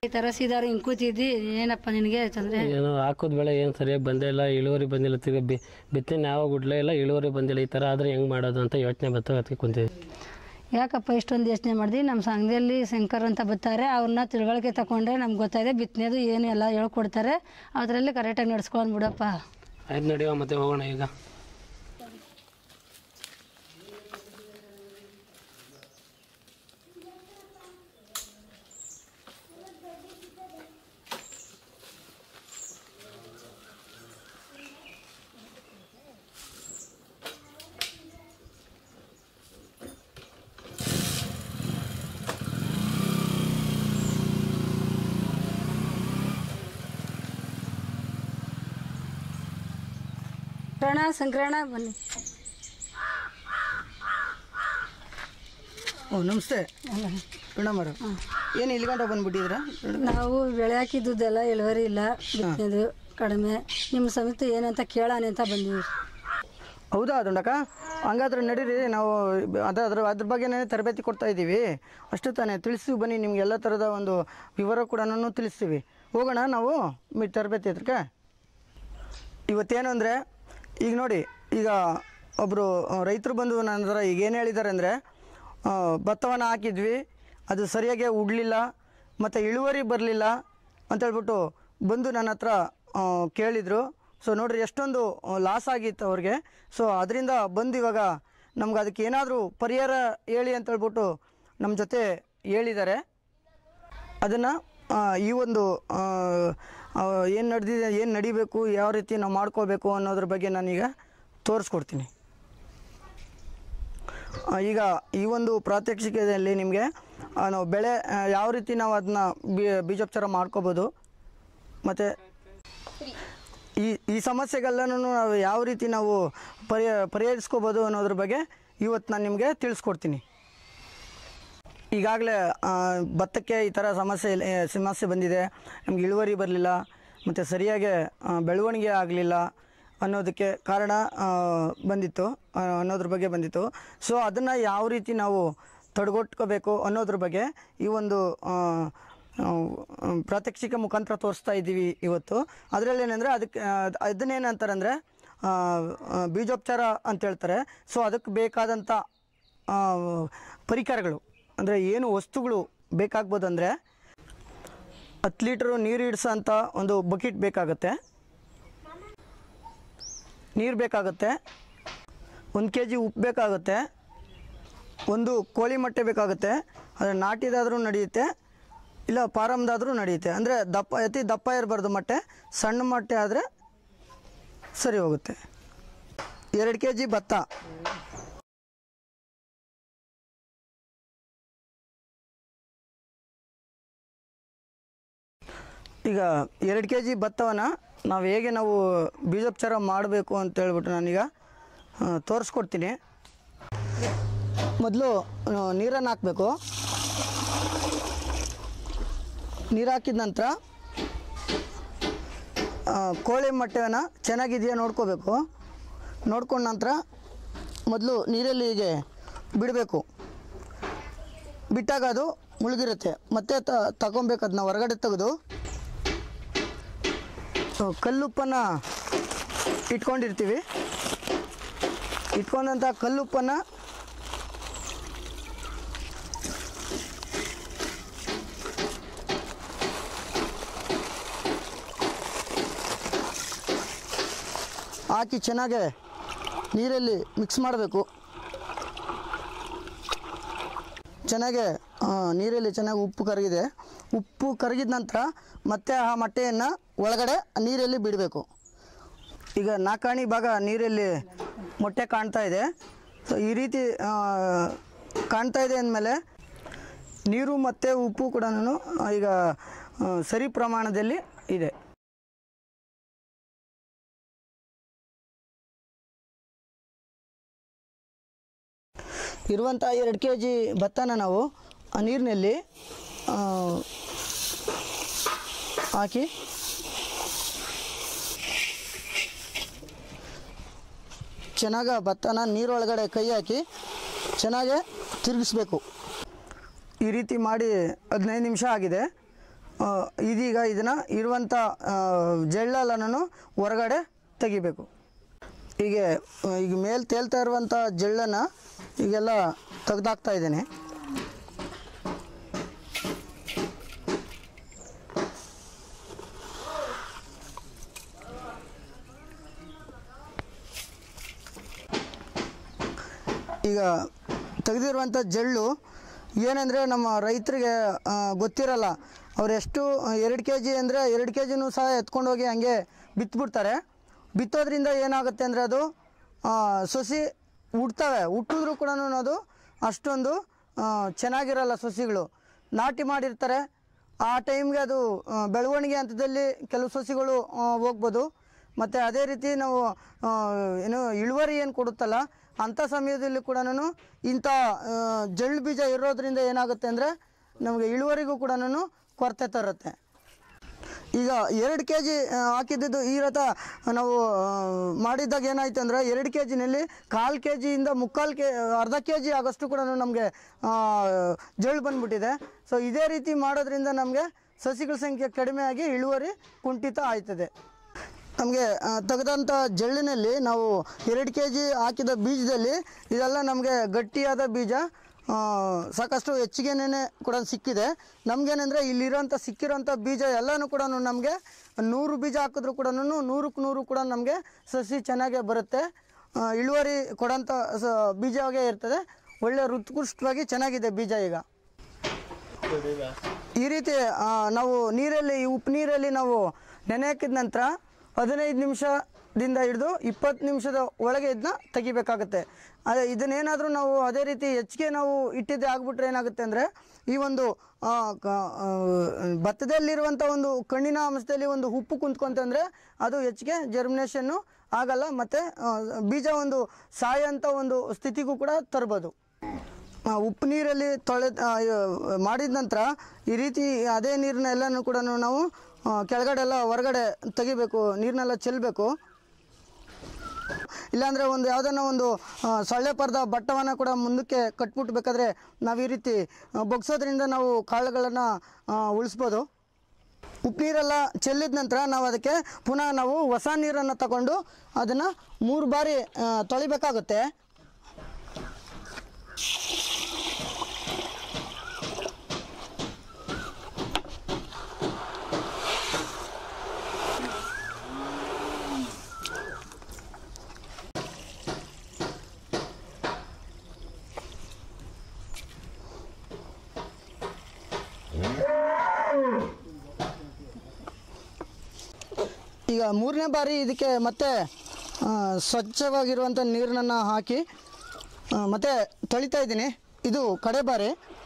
ಈ ಥರ ಸೀದಾರು ಹಿಂಗೆ ಕೂತಿದ್ದಿ ಏನಪ್ಪ ನಿನಗೆ ತೊಂದರೆ ಏನೋ ಹಾಕೋದ್ ಬೆಳೆ ಏನು ಸರಿಯಾಗಿ ಬಂದೇ ಇಲ್ಲ ಇಳುವರಿ ಬಂದಿಲ್ಲ ತಿರ್ಗಿ ಬಿ ಬಿತ್ತನೆ ಯಾವ ಗುಡ್ಲೇ ಇಲ್ಲ ಇಳುವರಿ ಬಂದಿಲ್ಲ ಈ ಥರ ಆದರೆ ಹೆಂಗೆ ಮಾಡೋದು ಅಂತ ಯೋಚನೆ ಬರ್ತಾ ಅದಕ್ಕೆ ಕುಂತಿದ್ವಿ ಯಾಕಪ್ಪ ಇಷ್ಟೊಂದು ಯೋಚನೆ ಮಾಡಿದ್ವಿ ನಮ್ಮ ಸಂಘದಲ್ಲಿ ಶಂಕರ್ ಅಂತ ಬರ್ತಾರೆ ಅವ್ರನ್ನ ತಿಳುವಳಿಕೆ ತಗೊಂಡ್ರೆ ನಮ್ಗೆ ಗೊತ್ತಾಗಿದೆ ಬಿತ್ತನೆದು ಏನು ಎಲ್ಲ ಹೇಳ್ಕೊಡ್ತಾರೆ ಅದರಲ್ಲಿ ಕರೆಕ್ಟಾಗಿ ನಡ್ಸ್ಕೊಂಡು ಬಿಡಪ್ಪ ಆಯ್ತು ನಡೆಯುವ ಮತ್ತೆ ಹೋಗೋಣ ಈಗ ಪ್ರಣ ಸಂಕ್ರಣ ಬನ್ನಿ ಓ ನಮಸ್ತೆ ಮೇಡಮ್ ಅವರು ಏನು ಇಲ್ಲಿ ಗಂಟ ಬಂದ್ಬಿಟ್ಟಿದ್ದೀರಾ ನಾವು ಬೆಳೆ ಹಾಕಿದ್ದುದೆಲ್ಲ ಇಳುವರಿ ಇಲ್ಲ ಬಿತ್ತನೆದು ಕಡಿಮೆ ನಿಮ್ಮ ಸಮಿತಿ ಏನಂತ ಕೇಳೋಣ ಅಂತ ಬಂದೀವಿ ಹೌದಾ ದುಂಡಕ್ಕ ಹಂಗಾದ್ರೆ ನಡೀರಿ ನಾವು ಅದ ಅದ್ರ ಅದ್ರ ಬಗ್ಗೆನೇ ತರಬೇತಿ ಕೊಡ್ತಾ ಇದ್ದೀವಿ ಅಷ್ಟು ತಾನೇ ತಿಳಿಸ್ತೀವಿ ಬನ್ನಿ ನಿಮ್ಗೆ ಎಲ್ಲ ಥರದ ಒಂದು ವಿವರ ಕೂಡ ತಿಳಿಸ್ತೀವಿ ಹೋಗೋಣ ನಾವು ಮಿ ತರಬೇತಿ ಹತ್ರಕ್ಕೆ ಇವತ್ತೇನು ಅಂದರೆ ಈಗ ನೋಡಿ ಈಗ ಒಬ್ಬರು ರೈತರು ಬಂದು ನನ್ನ ಹತ್ರ ಈಗ ಏನು ಹೇಳಿದ್ದಾರೆ ಅಂದರೆ ಭತ್ತವನ್ನು ಹಾಕಿದ್ವಿ ಅದು ಸರಿಯಾಗಿ ಉಡ್ಲಿಲ್ಲ ಮತ್ತು ಇಳುವರಿ ಬರಲಿಲ್ಲ ಅಂತೇಳ್ಬಿಟ್ಟು ಬಂದು ನನ್ನ ಹತ್ರ ಆ, ಕೇಳಿದರು ಸೊ ನೋಡ್ರಿ ಎಷ್ಟೊಂದು ಲಾಸ್ ಆಗಿತ್ತು ಅವ್ರಿಗೆ ಸೊ ಅದರಿಂದ ಬಂದು ಇವಾಗ ನಮ್ಗೆ ಅದಕ್ಕೆ ಏನಾದರೂ ಪರಿಹಾರ ಹೇಳಿ ಅಂತೇಳ್ಬಿಟ್ಟು ನಮ್ಮ ಜೊತೆ ಹೇಳಿದ್ದಾರೆ ಅದನ್ನು ಈ ಒಂದು ಏನು ನಡೆದಿದೆ ಏನು ನಡಿಬೇಕು ಯಾವ ರೀತಿ ನಾವು ಮಾಡ್ಕೋಬೇಕು ಅನ್ನೋದ್ರ ಬಗ್ಗೆ ನಾನೀಗ ತೋರಿಸ್ಕೊಡ್ತೀನಿ ಆ, ಈಗ ಈ ಒಂದು ಪ್ರಾತ್ಯಕ್ಷಿಕೆಯಲ್ಲಿ ನಿಮಗೆ ನಾವು ಬೆಳೆ ಆ, ಯಾವ ರೀತಿ ನಾವು ಅದನ್ನ ಬೀಜೋಪಚಾರ ಮಾಡ್ಕೋಬೋದು ಮತ್ತು ಈ ಈ ಸಮಸ್ಯೆಗೆಲ್ಲನೂ ನಾವು ಯಾವ ರೀತಿ ನಾವು ಪರಿಹ ಪರಿಹರಿಸ್ಕೋಬೋದು ಅನ್ನೋದ್ರ ಬಗ್ಗೆ ಇವತ್ತು ನಾನು ನಿಮಗೆ ತಿಳಿಸ್ಕೊಡ್ತೀನಿ ಈಗಾಗಲೇ ಭತ್ತಕ್ಕೆ ಈ ಥರ ಸಮಸ್ಯೆ ಇಲ್ಲ- ಏ, ಸಮಸ್ಯೆ ಬಂದಿದೆ ನಮ್ಗೆ ಇಳುವರಿ ಬರಲಿಲ್ಲ ಮತ್ತು ಸರಿಯಾಗಿ ಆ, ಬೆಳವಣಿಗೆ ಆಗಲಿಲ್ಲ ಅನ್ನೋದಕ್ಕೆ ಕಾರಣ ಆ, ಬಂದಿತ್ತು ಆ, ಅನ್ನೋದ್ರ ಬಗ್ಗೆ ಬಂದಿತ್ತು ಸೊ ಅದನ್ನು ಯಾವ ರೀತಿ ನಾವು ತಡೆಗಟ್ಕೋಬೇಕು ಅನ್ನೋದ್ರ ಬಗ್ಗೆ ಈ ಒಂದು ಆ, ಆ, ಪ್ರಾತ್ಯಕ್ಷಿಕ ಮುಖಾಂತರ ತೋರಿಸ್ತಾ ಇದ್ದೀವಿ ಇವತ್ತು ಅದರಲ್ಲಿ ಏನಂದರೆ ಅದಕ್ಕೆ ಆ, ಅದನ್ನೇನಂತಾರೆ ಅಂದರೆ ಬೀಜೋಪಚಾರ ಅಂತ ಹೇಳ್ತಾರೆ ಸೊ ಅದಕ್ಕೆ ಬೇಕಾದಂಥ ಆ, ಪರಿಕರಗಳು ಅಂದರೆ ಏನು ವಸ್ತುಗಳು ಬೇಕಾಗ್ಬೋದು ಅಂದರೆ ಹತ್ತು ಲೀಟ್ರು ನೀರು ಇಡ್ಸೋಂಥ ಒಂದು ಬಕೆಟ್ ಬೇಕಾಗುತ್ತೆ ನೀರು ಬೇಕಾಗುತ್ತೆ ಒಂದು ಕೆ ಜಿ ಉಪ್ಪು ಬೇಕಾಗುತ್ತೆ ಒಂದು ಕೋಳಿ ಮೊಟ್ಟೆ ಬೇಕಾಗುತ್ತೆ ಅದು ನಾಟಿದಾದರೂ ನಡೆಯುತ್ತೆ ಇಲ್ಲ ಫಾರಮ್ದಾದರೂ ನಡೆಯುತ್ತೆ ಅಂದರೆ ದಪ್ಪ ಅತಿ ದಪ್ಪ ಇರಬಾರ್ದು ಮೊಟ್ಟೆ ಸಣ್ಣ ಮೊಟ್ಟೆ ಆದರೆ ಸರಿ ಹೋಗುತ್ತೆ ಎರಡು ಕೆ ಜಿ ಭತ್ತ ಈಗ ಎರಡು ಕೆ ಜಿ ಭತ್ತವನ್ನು ನಾವು ಹೇಗೆ ನಾವು ಬೀಜೋಪಚಾರ ಮಾಡಬೇಕು ಅಂತ ಹೇಳ್ಬಿಟ್ಟು ನಾನೀಗ ಆ, ತೋರಿಸ್ಕೊಡ್ತೀನಿ ಮೊದಲು ನೀರನ್ನು ಹಾಕಬೇಕು ನೀರು ಹಾಕಿದ ನಂತರ ಆ, ಕೋಳಿ ಮೊಟ್ಟೆಯನ್ನು ಚೆನ್ನಾಗಿದೆಯಾ ನೋಡ್ಕೋಬೇಕು ನೋಡ್ಕೊಂಡ ನಂತರ ಮೊದಲು ನೀರಲ್ಲಿ ಹೀಗೆ ಬಿಡಬೇಕು ಬಿಟ್ಟಾಗ ಅದು ಮುಳುಗಿರುತ್ತೆ ಮತ್ತೆ ತ ತಗೊಬೇಕು ಅದನ್ನ ಹೊರಗಡೆ ತೆಗೆದು ಸೊ, ಕಲ್ಲುಪ್ಪನ್ನು ಇಟ್ಕೊಂಡಿರ್ತೀವಿ ಇಟ್ಕೊಂಡಂಥ ಕಲ್ಲುಪ್ಪನ್ನು ಹಾಕಿ ಚೆನ್ನಾಗೆ ನೀರಲ್ಲಿ ಮಿಕ್ಸ್ ಮಾಡಬೇಕು ಚೆನ್ನಾಗೆ ಆ, ನೀರಲ್ಲಿ ಚೆನ್ನಾಗಿ ಉಪ್ಪು ಕರಗಿದೆ ಉಪ್ಪು ಕರಗಿದ ನಂತರ ಮತ್ತೆ ಆ ಮೊಟ್ಟೆಯನ್ನು ಒಳಗಡೆ ನೀರಲ್ಲಿ ಬಿಡಬೇಕು ಈಗ ನಾಲ್ಕಾಣಿ ಭಾಗ ನೀರಲ್ಲಿ ಮೊಟ್ಟೆ ಕಾಣ್ತಾ ಇದೆ ಸೊ ಈ ರೀತಿ ಆ, ಕಾಣ್ತಾ ಇದೆ ಅಂದಮೇಲೆ ನೀರು ಮತ್ತು ಉಪ್ಪು ಕೂಡ ಈಗ ಆ, ಸರಿ ಪ್ರಮಾಣದಲ್ಲಿ ಇದೆ ಇರುವಂಥ ಎರಡು ಕೆ ಜಿ ಭತ್ತನ ನಾವು ಆ ನೀರಿನಲ್ಲಿ ಆ, ಹಾಕಿ ಚೆನ್ನಾಗಿ ಭತ್ತನ ನೀರೊಳಗಡೆ ಕೈ ಹಾಕಿ ಚೆನ್ನಾಗೆ ತಿರುಗಿಸ್ಬೇಕು ಈ ರೀತಿ ಮಾಡಿ ಹದಿನೈದು ನಿಮಿಷ ಆಗಿದೆ ಆ, ಇದೀಗ ಇದನ್ನು ಇರುವಂಥ ಜೆಳ್ಳೆಲ್ಲನೂ ಹೊರಗಡೆ ತೆಗಿಬೇಕು ಹೀಗೆ ಆ, ಈಗ ಮೇಲೆ ತೇಲ್ತಾ ಇರುವಂಥ ಜೆಳ್ಳನ್ನು ಈಗೆಲ್ಲ ತೆಗ್ದಾಕ್ತಾ ಇದ್ದೇನೆ ಈಗ ತೆಗೆದಿರುವಂಥ ಜಳ್ಳು ಏನಂದರೆ ನಮ್ಮ ರೈತರಿಗೆ ಆ, ಗೊತ್ತಿರಲ್ಲ ಅವ್ರು ಎಷ್ಟು ಎರಡು ಕೆ ಜಿ ಅಂದರೆ ಎರಡು ಕೆ ಜಿನೂ ಸಹ ಎತ್ಕೊಂಡೋಗಿ ಹಂಗೆ ಬಿತ್ಬಿಡ್ತಾರೆ ಬಿತ್ತೋದ್ರಿಂದ ಏನಾಗುತ್ತೆ ಅಂದರೆ ಅದು ಆ, ಸಸಿ ಹುಟ್ತವೆ ಹುಟ್ಟಿದ್ರೂ ಕೂಡ ಅದು ಅಷ್ಟೊಂದು ಆ, ಚೆನ್ನಾಗಿರಲ್ಲ ಸಸಿಗಳು ನಾಟಿ ಮಾಡಿರ್ತಾರೆ ಆ ಟೈಮ್ಗೆ ಅದು ಆ, ಬೆಳವಣಿಗೆ ಹಂತದಲ್ಲಿ ಕೆಲವು ಸಸಿಗಳು ಆ, ಹೋಗ್ಬೋದು ಮತ್ತು ಅದೇ ರೀತಿ ನಾವು ಆ, ಏನು ಇಳುವರಿ ಏನು ಕೊಡುತ್ತಲ್ಲ ಅಂಥ ಸಮಯದಲ್ಲಿ ಕೂಡ ಇಂಥ ಆ, ಜಳ್ಳು ಬೀಜ ಇರೋದ್ರಿಂದ ಏನಾಗುತ್ತೆ ಅಂದರೆ ನಮಗೆ ಇಳುವರಿಗೂ ಕೂಡ ಕೊರತೆ ತರುತ್ತೆ ಈಗ ಎರಡು ಕೆ ಜಿ ಹಾಕಿದ್ದು ಈ ರಥ ನಾವು ಆ, ಮಾಡಿದ್ದಾಗ ಏನಾಯ್ತು ಅಂದರೆ ಎರಡು ಕೆ ಜಿನಲ್ಲಿ ಕಾಲು ಕೆ ಜಿಯಿಂದ ಮುಕ್ಕಾಲು ಕೆ ಅರ್ಧ ಕೆ ಜಿ ಆಗೋಷ್ಟು ಕೂಡ ನಮಗೆ ಜಳ್ಳು ಬಂದ್ಬಿಟ್ಟಿದೆ ಸೊ ಇದೇ ರೀತಿ ಮಾಡೋದ್ರಿಂದ ನಮಗೆ ಸಸಿಗಳ ಸಂಖ್ಯೆ ಕಡಿಮೆ ಆಗಿ ಇಳುವರಿ ಕುಂಠಿತ ಆಯ್ತದೆ ನಮಗೆ ತೆಗೆದಂಥ ಜಳ್ಳಿನಲ್ಲಿ ನಾವು ಎರಡು ಕೆ ಜಿ ಹಾಕಿದ ಬೀಜದಲ್ಲಿ ಇದೆಲ್ಲ ನಮಗೆ ಗಟ್ಟಿಯಾದ ಬೀಜ ಆ, ಸಾಕಷ್ಟು ಹೆಚ್ಚಿಗೆನೇ ಕೂಡ ಸಿಕ್ಕಿದೆ ನಮಗೇನೆಂದರೆ ಇಲ್ಲಿರೋಂಥ ಸಿಕ್ಕಿರೋಂಥ ಬೀಜ ಎಲ್ಲನೂ ಕೂಡ ನಮಗೆ ನೂರು ಬೀಜ ಹಾಕಿದ್ರು ಕೂಡ ನೂರಕ್ಕೆ ನೂರು ಕೂಡ ನಮಗೆ ಸಸಿ ಚೆನ್ನಾಗೇ ಬರುತ್ತೆ ಆ, ಇಳುವರಿ ಕೊಡೋಂಥ ಸ ಬೀಜವಾಗೇ ಇರ್ತದೆ ಒಳ್ಳೆ ರುತ್ಕೃಷ್ಟವಾಗಿ ಚೆನ್ನಾಗಿದೆ ಬೀಜ ಈಗ ಈ ರೀತಿ ಆ, ನಾವು ನೀರಲ್ಲಿ ಈ ಉಪ್ಪು ನೀರಲ್ಲಿ ನಾವು ನೆನೆ ಹಾಕಿದ ನಂತರ ಹದಿನೈದು ನಿಮಿಷದಿಂದ ಹಿಡಿದು ಇಪ್ಪತ್ತು ನಿಮಿಷದ ಒಳಗೆ ಇದನ್ನ ತೆಗಿಬೇಕಾಗುತ್ತೆ ಅದೇ ಇದನ್ನೇನಾದರೂ ನಾವು ಅದೇ ರೀತಿ ಹೆಚ್ಚಿಗೆ ನಾವು ಇಟ್ಟಿದ್ದೆ ಆಗ್ಬಿಟ್ರೆ ಏನಾಗುತ್ತೆ ಅಂದರೆ ಈ ಒಂದು ಆ, ಕ- ಆ, ಭತ್ತದಲ್ಲಿರುವಂಥ ಒಂದು ಕಣ್ಣಿನ ಅಂಶದಲ್ಲಿ ಒಂದು ಉಪ್ಪು ಕುಂತ್ಕೊಂತಂದರೆ ಅದು ಹೆಚ್ಚಿಗೆ ಜರ್ಮಿನೇಷನ್ನು ಆಗಲ್ಲ ಮತ್ತು ಬೀಜ ಒಂದು ಸಾಯೋಂಥ ಒಂದು ಸ್ಥಿತಿಗೂ ಕೂಡ ತರ್ಬೋದು ಆ, ಉಪ್ಪು ನೀರಲ್ಲಿ ತೊಳೆ ಆ, ಇ- ಮಾಡಿದ ನಂತರ ಈ ರೀತಿ ಅದೇ ನೀರನ್ನ ಎಲ್ಲನೂ ಕೂಡ ನಾವು ಆ, ಕೆಳಗಡೆ ಎಲ್ಲ ಹೊರಗಡೆ ತೆಗಿಬೇಕು ನೀರನ್ನೆಲ್ಲ ಚೆಲ್ಲಬೇಕು ಇಲ್ಲಾಂದರೆ ಒಂದು ಯಾವುದನ್ನ ಒಂದು ಆ, ಸೊಳ್ಳೆ ಪರ್ದ ಬಟ್ಟವನ್ನು ಕೂಡ ಮುಂದಕ್ಕೆ ಕಟ್ಬಿಟ್ಟು ಬೇಕಾದ್ರೆ ನಾವು ಈ ರೀತಿ ಆ, ಬೊಗ್ಸೋದ್ರಿಂದ ನಾವು ಕಾಳುಗಳನ್ನು ಉಳಿಸ್ಬೋದು ಉಪ್ಪು ನೀರೆಲ್ಲ ಚೆಲ್ಲಿದ ನಂತರ ನಾವು ಅದಕ್ಕೆ ಪುನಃ ನಾವು ಹೊಸ ನೀರನ್ನು ತಗೊಂಡು ಅದನ್ನು ಮೂರು ಬಾರಿ ಆ, ತೊಳಿಬೇಕಾಗುತ್ತೆ ಈಗ ಮೂರನೇ ಬಾರಿ ಇದಕ್ಕೆ ಮತ್ತೆ ಆ, ಸ್ವಚ್ಛವಾಗಿರುವಂಥ ನೀರನ್ನು ಹಾಕಿ ಆ, ಮತ್ತೆ ತೊಳಿತಾ ಇದ್ದೀನಿ ಇದು ಕಡೆ ಬಾರಿ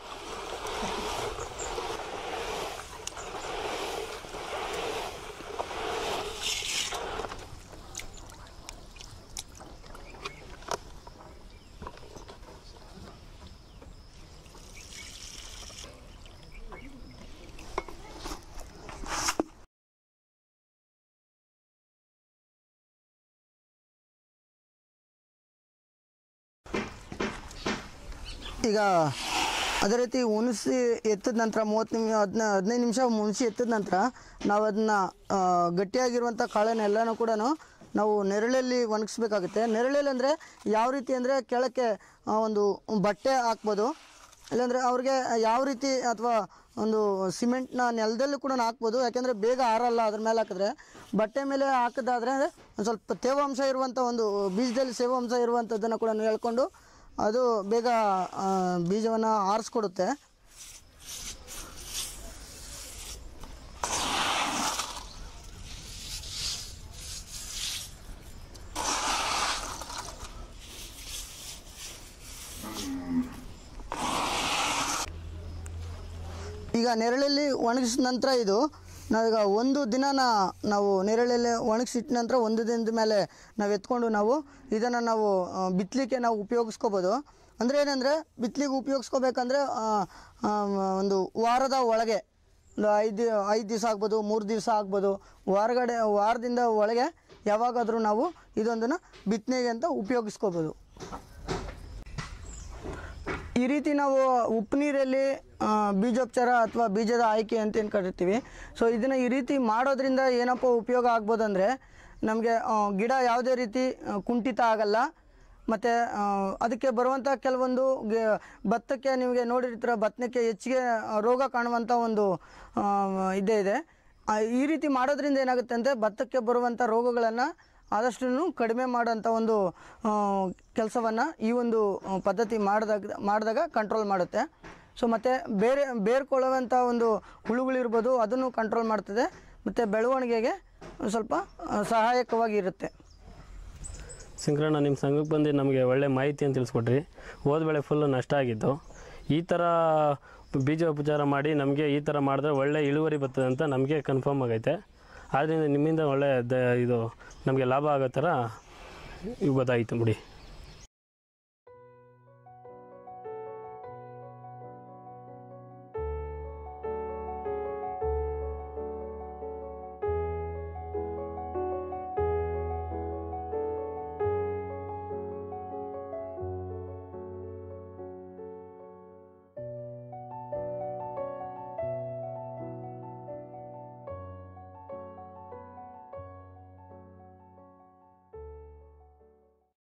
ಈಗ ಅದೇ ರೀತಿ ಉಣಿಸಿ ಎತ್ತಿದ ನಂತರ ಮೂವತ್ತು ನಿಮಿಷ ಹದಿನ ಹದಿನೈದು ನಿಮಿಷ ಮುಣಿಸಿ ಎತ್ತಿದ ನಂತರ ನಾವು ಅದನ್ನು ಗಟ್ಟಿಯಾಗಿರುವಂಥ ಕಾಳನ್ನೆಲ್ಲನೂ ಕೂಡ ನಾವು ನೆರಳಲ್ಲಿ ಒಣಗಿಸ್ಬೇಕಾಗುತ್ತೆ ನೆರಳಲ್ಲಿ ಅಂದರೆ ಯಾವ ರೀತಿ ಅಂದರೆ ಕೆಳಕ್ಕೆ ಆ, ಒಂದು ಬಟ್ಟೆ ಹಾಕ್ಬೋದು ಇಲ್ಲಾಂದರೆ ಅವ್ರಿಗೆ ಯಾವ ರೀತಿ ಅಥವಾ ಒಂದು ಸಿಮೆಂಟ್ನ ನೆಲದಲ್ಲೂ ಕೂಡ ಹಾಕ್ಬೋದು ಯಾಕೆಂದರೆ ಬೇಗ ಆರಲ್ಲ ಅದ್ರ ಮೇಲೆ ಹಾಕಿದ್ರೆ ಬಟ್ಟೆ ಮೇಲೆ ಹಾಕಿದಾದ್ರೆ ಒಂದು ಸ್ವಲ್ಪ ತೇವಾಂಶ ಇರುವಂಥ ಒಂದು ಬೀಜದಲ್ಲಿ ತೇವಾಂಶ ಇರುವಂಥದ್ದನ್ನು ಕೂಡ ಹೇಳ್ಕೊಂಡು ಅದು ಬೇಗ ಬೀಜವನ್ನು ಆರಿಸ್ಕೊಡುತ್ತೆ ಈಗ ನೆರಳಲ್ಲಿ ಒಣಗಿಸಿದ ನಂತರ ಇದು ನಾವೀಗ ಒಂದು ದಿನನ ನಾವು ನೆರಳಲ್ಲಿ ಒಣಗಿಸಿಟ್ಟ ನಂತರ ಒಂದು ದಿನದ ಮೇಲೆ ನಾವು ಎತ್ಕೊಂಡು ನಾವು ಇದನ್ನು ನಾವು ಆ, ಬಿತ್ತಲಿಕ್ಕೆ ನಾವು ಉಪಯೋಗಿಸ್ಕೋಬೋದು ಅಂದರೆ ಏನಂದರೆ ಬಿತ್ತಲಿಕ್ಕೆ ಉಪಯೋಗಿಸ್ಕೋಬೇಕಂದ್ರೆ ಆ, ಆ, ಒಂದು ವಾರದ ಒಳಗೆ ಒಂದು ಐದು ಐದು ದಿವಸ ಆಗ್ಬೋದು ಮೂರು ದಿವಸ ಆಗ್ಬೋದು ಹೊರಗಡೆ ವಾರದಿಂದ ಒಳಗೆ ಯಾವಾಗಾದರೂ ನಾವು ಇದೊಂದನ್ನು ಬಿತ್ತನೆಗೆ ಅಂತ ಉಪಯೋಗಿಸ್ಕೋಬೋದು ಈ ರೀತಿ ನಾವು ಉಪ್ಪು ನೀರಲ್ಲಿ ಆ, ಬೀಜೋಪಚಾರ ಅಥವಾ ಬೀಜದ ಆಯ್ಕೆ ಅಂತ ಏನು ಕರಿತೀವಿ ಸೊ ಇದನ್ನು ಈ ರೀತಿ ಮಾಡೋದ್ರಿಂದ ಏನಪ್ಪ ಉಪಯೋಗ ಆಗ್ಬೋದಂದರೆ ನಮಗೆ ಗಿಡ ಯಾವುದೇ ರೀತಿ ಆ, ಕುಂಠಿತ ಆಗಲ್ಲ ಮತ್ತು ಅದಕ್ಕೆ ಬರುವಂಥ ಕೆಲವೊಂದು ಗೆ- ಭತ್ತಕ್ಕೆ ನಿಮಗೆ ನೋಡಿರ್ತೀರ ಭತ್ತಕ್ಕೆ ಹೆಚ್ಚಿಗೆ ಆ, ರೋಗ ಕಾಣುವಂಥ ಒಂದು ಆ, ಇದೇ ಇದೆ ಆ, ಈ ರೀತಿ ಮಾಡೋದ್ರಿಂದ ಏನಾಗುತ್ತೆ ಅಂದರೆ ಭತ್ತಕ್ಕೆ ಬರುವಂಥ ರೋಗಗಳನ್ನು ಆದಷ್ಟು ಕಡಿಮೆ ಮಾಡೋಂಥ ಒಂದು ಕೆಲಸವನ್ನು ಈ ಒಂದು ಆ, ಪದ್ಧತಿ ಮಾಡಿದಾಗ ಮಾಡಿದಾಗ ಕಂಟ್ರೋಲ್ ಮಾಡುತ್ತೆ ಸೊ ಮತ್ತು ಬೇರೆ ಬೇರ್ಕೊಳ್ಳುವಂಥ ಒಂದು ಹುಳುಗಳಿರ್ಬೋದು ಅದನ್ನು ಕಂಟ್ರೋಲ್ ಮಾಡ್ತದೆ ಮತ್ತು ಬೆಳವಣಿಗೆಗೆ ಒಂದ್ ಸ್ವಲ್ಪ ಆ, ಸಹಾಯಕವಾಗಿರುತ್ತೆ ಶಂಕರಣ್ಣ ನಿಮ್ಮ ಸಂಘಕ್ಕೆ ಬಂದು ನಮಗೆ ಒಳ್ಳೆ ಮಾಹಿತಿಯನ್ನು ತಿಳಿಸ್ಕೊಟ್ರಿ ಹೋದ ಬೆಳೆ ಫುಲ್ಲು ನಷ್ಟ ಆಗಿತ್ತು ಈ ಥರ ಬೀಜ ಉಪಚಾರ ಮಾಡಿ ನಮಗೆ ಈ ಥರ ಮಾಡಿದ್ರೆ ಒಳ್ಳೆ ಇಳುವರಿ ಬರ್ತದೆ ಅಂತ ನಮಗೆ ಕನ್ಫರ್ಮ್ ಆಗೈತೆ ಆದ್ದರಿಂದ ನಿಮ್ಮಿಂದ ಒಳ್ಳೆ ದ ಇದು ನಮಗೆ ಲಾಭ ಆಗೋ ಥರ ಗೊತ್ತಾಯಿತು ಬಿಡಿ